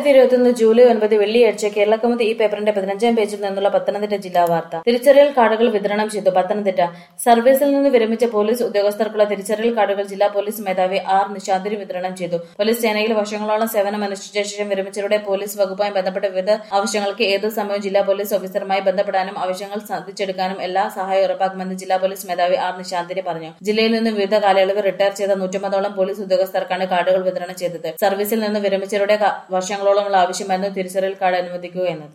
രണ്ടായിരത്തി ഇരുപത്തിയൊന്ന് ജൂലൈ ഒൻപത് വെള്ളിയാഴ്ച കേരളക്കൗമുദി ഈ പേപ്പറിന്റെ പതിനഞ്ചാം പേജിൽ നിന്നുള്ള പത്തനംതിട്ട ജില്ലാ വാർത്ത തിരിച്ചറിയൽ കാർഡുകൾ വിതരണം ചെയ്തു പത്തനംതിട്ട സർവീസിൽ നിന്ന് വിരമിച്ച പോലീസ് ഉദ്യോഗസ്ഥർക്കുള്ള തിരിച്ചറിയൽ കാർഡുകൾ ജില്ലാ പോലീസ് മേധാവി ആർ നിശാന്തിന് വിതരണം ചെയ്തു പോലീസ് സേനയിൽ വർഷങ്ങളോളം സേവനമനുഷ്ഠിച്ച ശേഷം വിരമിച്ചവരുടെ പോലീസ് വകുപ്പുമായി ബന്ധപ്പെട്ട വിവിധ ആവശ്യങ്ങൾക്ക് ഏത് സമയവും ജില്ലാ പോലീസ് ഓഫീസറുമായി ബന്ധപ്പെടാനും ആവശ്യങ്ങൾ സാധിച്ചെടുക്കാനും എല്ലാ സഹായവും ഉറപ്പാക്കുമെന്ന് ജില്ലാ പോലീസ് മേധാവി ആർ നിശാന്തിന് പറഞ്ഞു ജില്ലയിൽ നിന്ന് വിവിധ കാലയളവിൽ റിട്ടയർ ചെയ്ത നൂറ്റമ്പതോളം പോലീസ് ഉദ്യോഗസ്ഥർക്കാണ് കാർഡുകൾ വിതരണം ചെയ്തത് സർവീസിൽ നിന്ന് വിരമിച്ചവരുടെ ക- വർഷങ്ങളോളമുള്ള ആവശ്യമായിരുന്നു തിരിച്ചറിയൽ കാർഡ് അനുവദിക്കുക എന്നത്